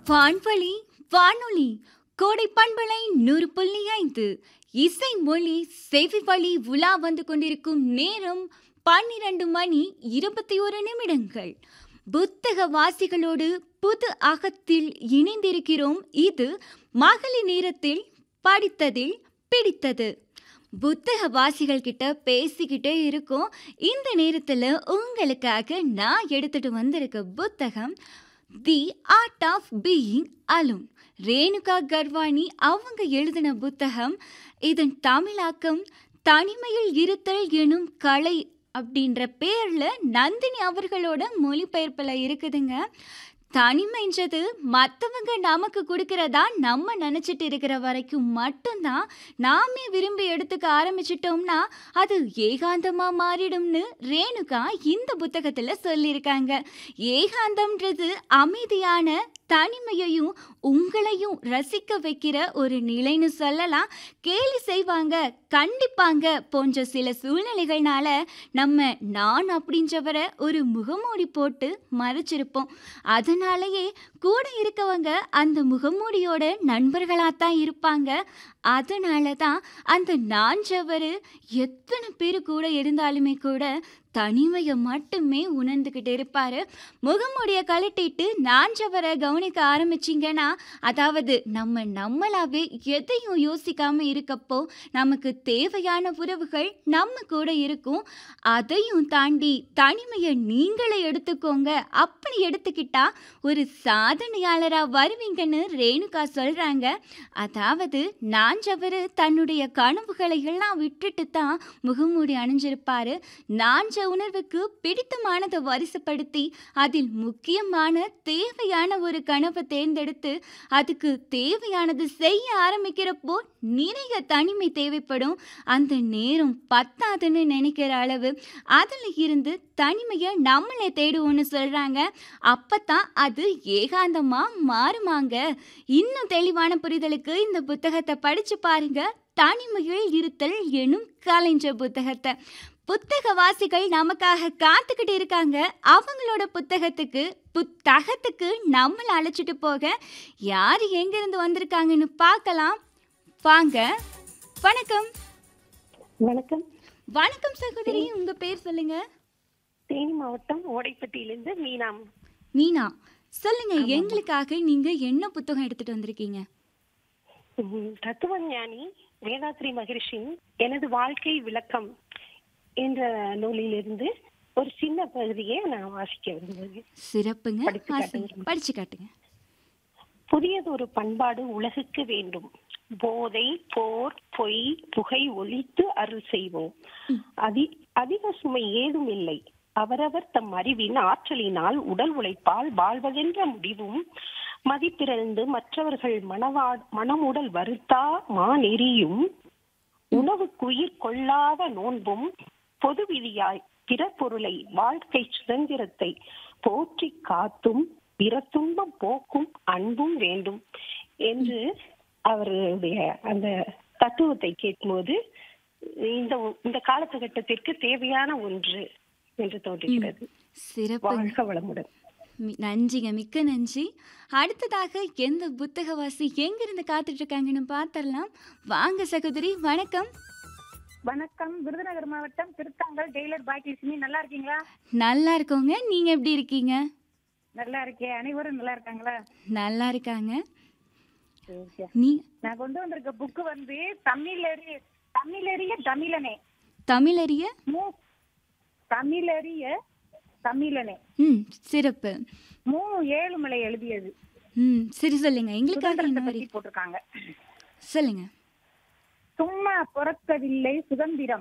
வான்வழி வானொலி கோடை பண்பலை நூறு புள்ளி ஐந்து இசை மொழி செவி வழி உலா வந்து கொண்டிருக்கும் நேரம் பன்னிரண்டு மணி இருபத்தி ஒரு நிமிடங்கள் புத்தக வாசிகளோடு புது அகத்தில் இணைந்திருக்கிறோம் இது மகளிர் நேரத்தில் படித்ததில் பிடித்தது புத்தக வாசிகள் கிட்ட பேசிக்கிட்டே இருக்கோம் இந்த நேரத்தில் உங்களுக்காக நான் எடுத்துட்டு வந்திருக்க புத்தகம் the art of being alone Renuka Karwani அவங்க எழுதின புத்தகம் இதன் தமிழாக்கம் தனிமையில் இருத்தல் எனும் கலை அப்படின்ற பேரில் நந்தினி அவர்களோட மொழிபெயர்ப்பில் இருக்குதுங்க தனிமைன்றது மற்றவங்க நமக்கு கொடுக்கறதா நம்ம நினச்சிட்டு இருக்கிற வரைக்கும் மட்டும்தான் நாமே விரும்பி எடுத்துக்க ஆரம்பிச்சிட்டோம்னா அது ஏகாந்தமாக மாறிடும்னு ரேணுகா இந்த புத்தகத்தில் சொல்லியிருக்காங்க ஏகாந்தம்ன்றது அமைதியான தனிமையையும் உங்களையும் ரசிக்க வைக்கிற ஒரு நிலைன்னு சொல்லலாம் கேலி செய்வாங்க கண்டிப்பாங்க போன்ற சில சூழ்நிலைகள்னால நம்ம நான் அப்படின்றவரை ஒரு முகமூடி போட்டு மறைச்சிருப்போம் அதனாலேயே கூட இருக்கவங்க அந்த முகமூடியோட நண்பர்களாக தான் இருப்பாங்க அதனால தான் அந்த நாஞ்சவர் எத்தனை பேர் கூட இருந்தாலுமே கூட தனிமையை மட்டுமே உணர்ந்துக்கிட்டு இருப்பார் முகமுடியை கழட்டிட்டு நாஞ்சவரை கவனிக்க ஆரம்பிச்சிங்கன்னா அதாவது நம்ம நம்மளாவே எதையும் யோசிக்காம இருக்கப்போ நமக்கு தேவையான உறவுகள் நம்ம கூட இருக்கும் அதையும் தாண்டி தனிமையை நீங்களே எடுத்துக்கோங்க அப்படி எடுத்துக்கிட்டா ஒரு சாதனையாளராக வருவீங்கன்னு ரேணுகா சொல்கிறாங்க அதாவது நாஞ்சவர் தன்னுடைய கனவுகளை எல்லாம் விட்டுட்டு தான் முகமூடி அணிஞ்சிருப்பாரு நாஞ்ச உணர்வுக்கு பிடித்தமானதை வரிசைப்படுத்தி அதில் முக்கியமான தேவையான ஒரு கனவை தேர்ந்தெடுத்து அதுக்கு தேவையானது செய்ய ஆரம்பிக்கிறப்போ நிறைய தனிமை தேவைப்படும் அந்த நேரம் பத்தாதுன்னு நினைக்கிற அளவு அதில் இருந்து தனிமையை நம்மளே தேடுவோம்னு சொல்கிறாங்க அப்பத்தான் அது ஏகாந்தமாக மாறுமாங்க இன்னும் தெளிவான புரிதலுக்கு இந்த புத்தகத்தை படித்து பாருங்க தனிமையில் இருத்தல் எனும் கலைஞ்ச புத்தகத்தை புத்தக வாசிகள் நமக்காக காத்துக்கிட்டு இருக்காங்க அவங்களோட புத்தகத்துக்கு புத்தகத்துக்கு நம்மளை அழைச்சிட்டு போக யார் எங்கேருந்து வந்திருக்காங்கன்னு பார்க்கலாம் வாங்க வணக்கம் வணக்கம் வணக்கம் சகோதரி உங்க பேர் சொல்லுங்க தேனி மாவட்டம் ஓடைப்பட்டியிலிருந்து மீனா மீனா சொல்லுங்க எங்களுக்காக நீங்க என்ன புத்தகம் எடுத்துட்டு வந்திருக்கீங்க ம், தத்துவ ஞானி வேதாத்ரி மகரிஷியின் எனது வாழ்க்கை விளக்கம் என்ற நூலிலிருந்து ஒரு சின்ன பகுதியை நான் வாசிக்க விரும்புகிறேன் சிறப்புங்க படிச்சு வாசி- காட்டுங்க. படிச்சு காட்டுங்க புதியதொரு பண்பாடு உலகுக்கு வேண்டும் போதை போர் பொய் புகை ஒழித்து அருள் செய்வோம் அதி அதிக சுமை ஏதும் இல்லை அவரவர் தம் அறிவின் ஆற்றலினால் உடல் உழைப்பால் வாழ்வதென்ற முடிவும் மதிப்பிறந்து மற்றவர்கள் மனவா மனமுடல் வருத்தா மாநெறியும் உணவுக்குயிர் கொள்ளாத நோன்பும் பொது விதியாய் பிற பொருளை வாழ்க்கை சுதந்திரத்தை போற்றி காத்தும் பிற துன்பம் போக்கும் அன்பும் வேண்டும் என்று அவருடைய அந்த தத்துவத்தை கேட்கும்போது இந்த இந்த காலகட்டத்திற்கு தேவையான ஒன்று என்று தோன்றுகிறது சிறப்புங்க வாழ்க வளமுடன் மி- நன்றிங்க மிக்க நன்றி அடுத்ததாக எந்த புத்தகவாசி எங்கிருந்து காத்துட்டு இருக்காங்கன்னு பார்த்துடலாம் வாங்க சகோதரி வணக்கம் வணக்கம் விருதுநகர் மாவட்டம் திருத்தாங்கல் டெய்லர் பாக்கியலட்சுமி நல்லா இருக்கீங்களா நல்லா இருக்கோங்க நீங்க எப்படி இருக்கீங்க நல்லா இருக்கேன் அனைவரும் நல்லா இருக்காங்களா நல்லா இருக்காங்க சரி, சரி. நீ நான் கொண்டு வந்திருக்க புக்கு வந்து தமிழறி தமிழறிய தமிழனே தமிழறிய மூ தமிழறிய தமிழனே ம் சிறப்பு மூ ஏழுமலை எழுதியது ம் சரி சொல்லுங்க எங்களுக்காக சுதந்திரத்தை என்ன பத்தி வரி போட்டிருக்காங்க சொல்லுங்க சும்மா பிறக்கவில்லை சுதந்திரம்